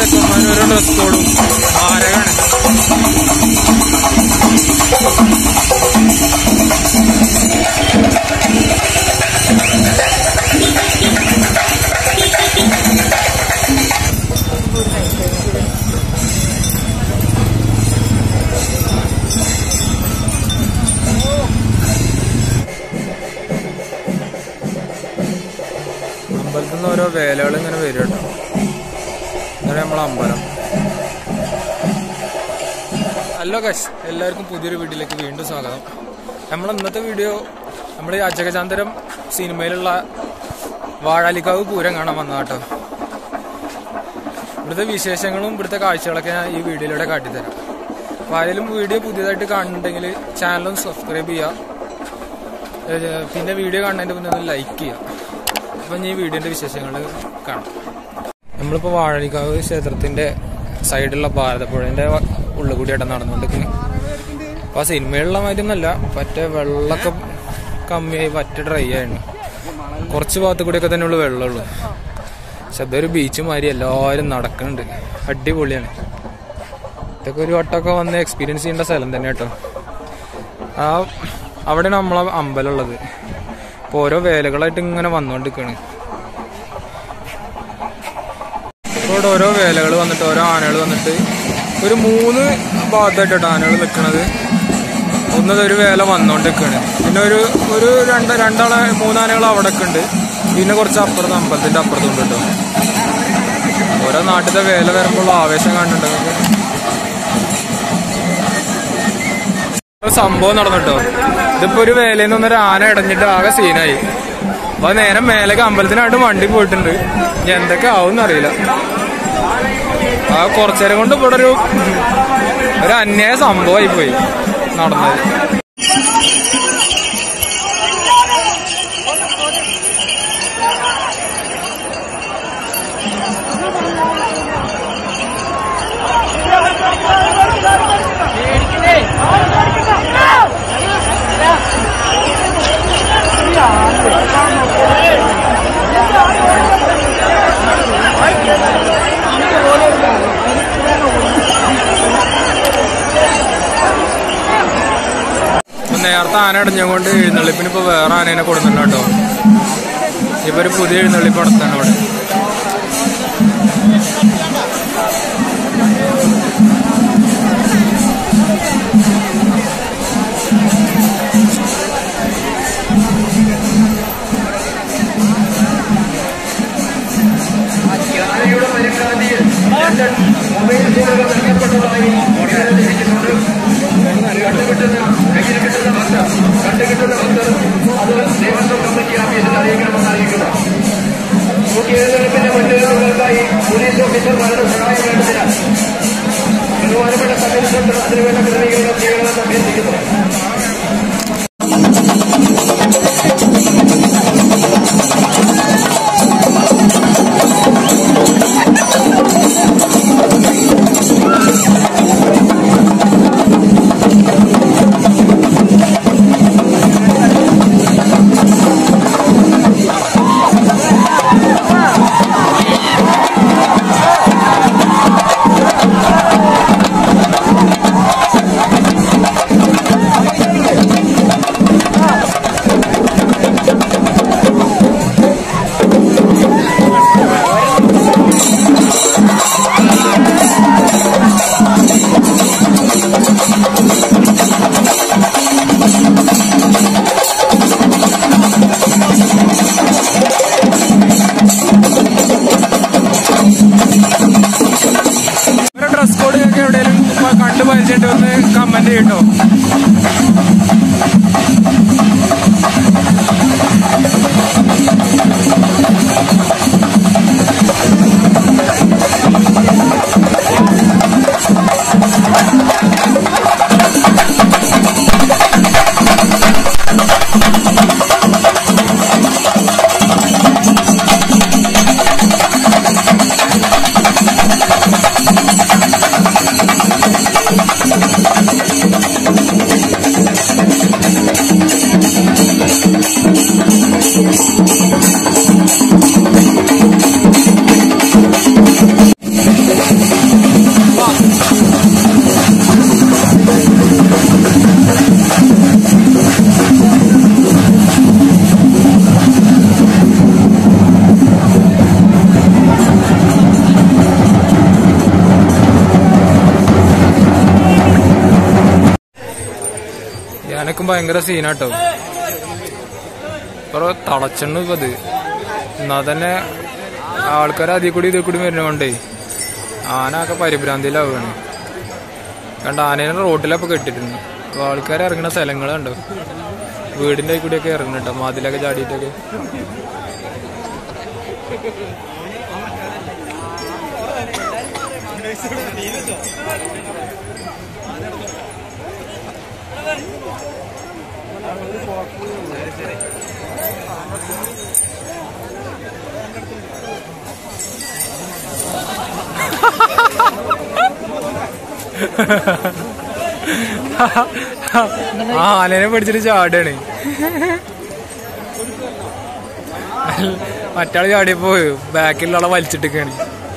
ചെക്കന്മാരും ഓരോ ഡ്രസ് കോഡും മാരകാണ് അമ്പലത്തിൽ നിന്ന് ഓരോ വേലകൾ ഇങ്ങനെ വരും കേട്ടോ ഇങ്ങനെ നമ്മളെ അമ്പലം ഹലോ ഗസ് എല്ലാവർക്കും പുതിയൊരു വീഡിയോയിലേക്ക് വീണ്ടും സ്വാഗതം നമ്മൾ ഇന്നത്തെ വീഡിയോ നമ്മൾ ഈ അജഗജാന്തരം സിനിമയിലുള്ള വാഴാലിക്കാവ് പൂരം കാണാൻ വന്ന കേട്ടോ ഇവിടുത്തെ വിശേഷങ്ങളും ഇവിടുത്തെ കാഴ്ചകളൊക്കെ ഞാൻ ഈ വീഡിയോയിലൂടെ കാട്ടിത്തരാം അപ്പോൾ ആരെങ്കിലും വീഡിയോ പുതിയതായിട്ട് കാണുന്നുണ്ടെങ്കിൽ ചാനലൊന്ന് സബ്സ്ക്രൈബ് ചെയ്യുക ഏഹ് പിന്നെ വീഡിയോ കാണുന്നതിൻ്റെ മുന്നേ ഒന്ന് ലൈക്ക് ചെയ്യുക അപ്പം ഈ വീഡിയോന്റെ വിശേഷങ്ങൾ കാണാം നമ്മളിപ്പോൾ വാഴലിക്കാവ് ക്ഷേത്രത്തിന്റെ സൈഡിലുള്ള ഭാരതപ്പുഴന്റെ ഉള്ളിൽ കൂടിയായിട്ട് നടന്നുകൊണ്ടിരിക്കുന്നത് അപ്പോൾ ആ സിനിമയിലുള്ള മാതിരി ഒന്നല്ല പറ്റേ വെള്ളമൊക്കെ കമ്മിയായി പറ്റ ഡ്രൈ ആയിരുന്നു കുറച്ച് ഭാഗത്ത് കൂടിയൊക്കെ തന്നെ ഉള്ളു വെള്ളമുള്ളൂ പക്ഷെ അതൊരു ബീച്ച് മാതിരി എല്ലാവരും നടക്കുന്നുണ്ട് അടിപൊളിയാണ് ഇതൊക്കെ ഒരു വട്ടമൊക്കെ വന്ന് എക്സ്പീരിയൻസ് ചെയ്യേണ്ട സ്ഥലം തന്നെ കേട്ടോ ആ അവിടെയാണ് നമ്മളെ അമ്പലമുള്ളത് ഇപ്പൊ ഓരോ വേലകളായിട്ട് ഇങ്ങനെ വന്നുകൊണ്ടിരിക്കുകയാണ് ഇപ്പോൾ ഇവിടെ ഓരോ വേലകൾ വന്നിട്ട് ഓരോ ആനകൾ വന്നിട്ട് ഒരു മൂന്ന് ഭാഗത്തായിട്ടോ ആനകൾ നിൽക്കുന്നത് ഒന്നത് ഒരു വേല വന്നുകൊണ്ടിരിക്കുകയാണ് പിന്നെ ഒരു ഒരു രണ്ട് രണ്ടാളെ മൂന്നാനകൾ അവിടെ ഒക്കെ ഉണ്ട് പിന്നെ കുറച്ച് അപ്പുറത്ത് അമ്പലത്തിന്റെ അപ്പുറത്തുണ്ട് കേട്ടോ ഓരോ നാട്ടിലെ വേല വരുമ്പോൾ ആവേശം കാണുന്നുണ്ട് നിങ്ങൾക്ക്. ഒരു സംഭവം നടന്നിട്ടോ ഇതിപ്പോ ഒരു വേലയിൽ നിന്ന് ഒരു ആന ഇടഞ്ഞിട്ട് ആകെ സീനായി അപ്പൊ നേരെ മേലേക്ക് അമ്പലത്തിനായിട്ട് വണ്ടി പോയിട്ടുണ്ട് ഇനി എന്തൊക്കെ ആവും അറിയില്ല ആ കുറച്ചേരം കൊണ്ട് ഇവിടെ ഒരു ഒരു അന്യായ സംഭവമായി പോയി നടന്നത് ഇപ്പൊ നേരത്തെ ആന അടഞ്ഞുകൊണ്ട് എഴുന്നള്ളിപ്പിന് ഇപ്പൊ വേറെ ആനേനെ കൊടുക്കുന്നുണ്ട് കേട്ടോ ഇപ്പൊ ഒരു പുതിയ എഴുന്നള്ളിപ്പ് നടത്താണ് അവിടെ മുഖ്യതെരഞ്ഞെടുപ്പിന്റെ മുന്നൊരുക്കങ്ങൾക്കായി പോലീസ് ഓഫീസർമാരുടെ സഹായം വേണ്ടതിനാൽ ബഹുമാനപ്പെട്ട കമ്മീഷൻ അതിനുവേണ്ട ക്രമീകരണം ചെയ്യണമെന്ന് അഭ്യർത്ഥിക്കുന്നു ഒരു ഡ്രസ് കോഡ് നിങ്ങൾക്ക് എവിടെയെങ്കിലും കണ്ടു പരിചയമായിട്ട് ഒന്ന് കമന്റ് ചെയ്യട്ടോ ആനക്കും ഭയങ്കര സീനാട്ടോ ഇപ്പൊ തളച്ചണ്ണു ഇപ്പൊ ഇത് എന്നാ തന്നെ ആൾക്കാർ അതിൽ കൂടി ഇതിൽ കൂടി വരുന്നോണ്ടേ ആന ഒക്കെ പരിഭ്രാന്തിയിലാവുകയാണ് കണ്ട ആനേനെ റോട്ടിലപ്പൊ കെട്ടിട്ടുണ്ട് അപ്പൊ ആൾക്കാർ ഇറങ്ങുന്ന സ്ഥലങ്ങളുണ്ടോ വീടിന്റെ കൂടി ഒക്കെ ഇറങ്ങുന്നുണ്ടോ മതിലൊക്കെ ചാടിയിട്ടൊക്കെ ആ ആനേനെ പിടിച്ചിട്ട് ചാടാണ് മറ്റാള് ചാടിയപ്പോ ബാക്കിലുള്ള ആളെ വലിച്ചിട്ടേക്കാണ്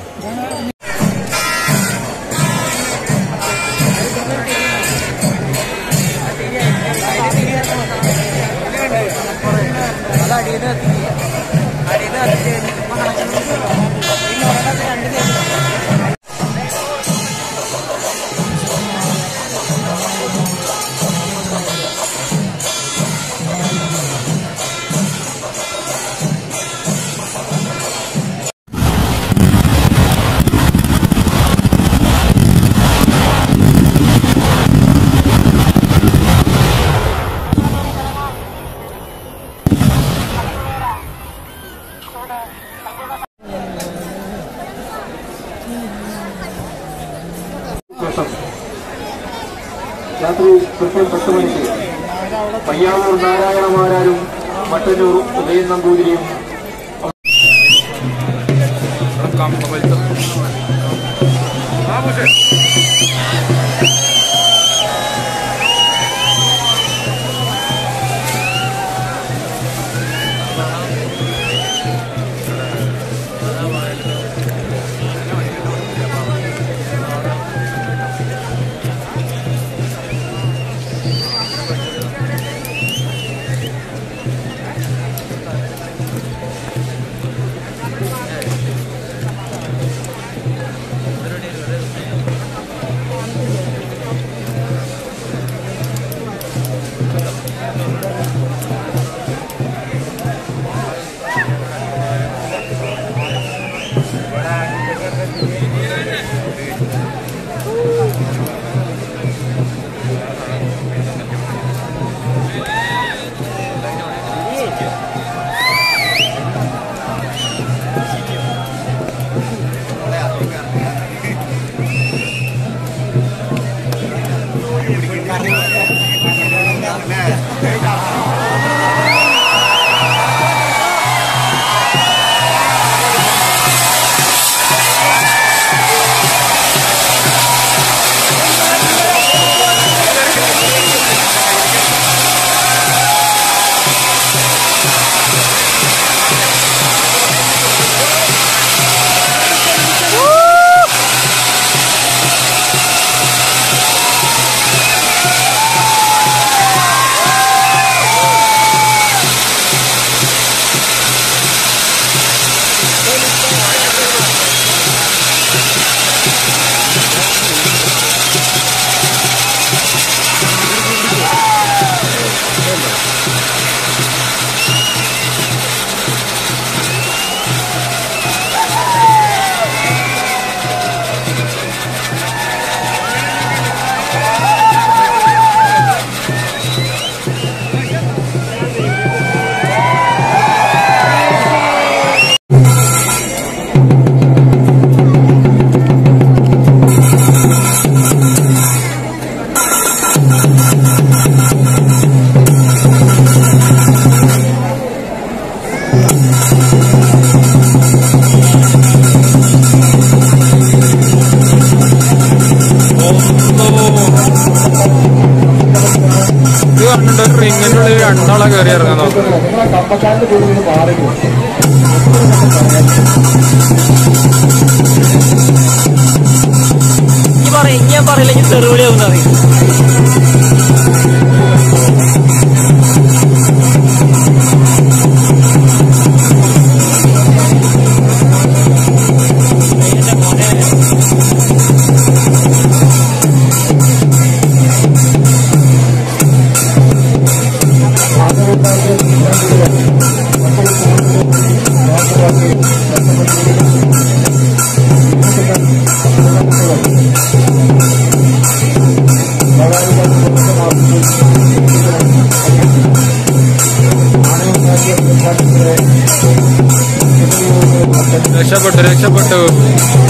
ശേഷം രാത്രി കൃത്യം പത്ത് മണിക്ക് പയ്യാവൂർ നാരായണമാരാരും മട്ടന്നൂർ ഉദയൻ നമ്പൂതിരിയും കമ്പലത്തെ ഇത് കണ്ടിട്ട് ഒരു റിങ്ങിന്റെ ഉള്ളിൽ രണ്ടാളെ കയറി ഇറങ്ങാൻ നോക്കും നിങ്ങളെ കമ്പക്കാരന്റെ കൂടെ നിന്ന് മാറി ഇനി പറയും ഇനി ഞാൻ പറയില്ല ഇനി തെറുവിളിയാവും പറയും എന്റെ മോനെ രക്ഷപ്പെട്ടു രക്ഷപ്പെട്ടു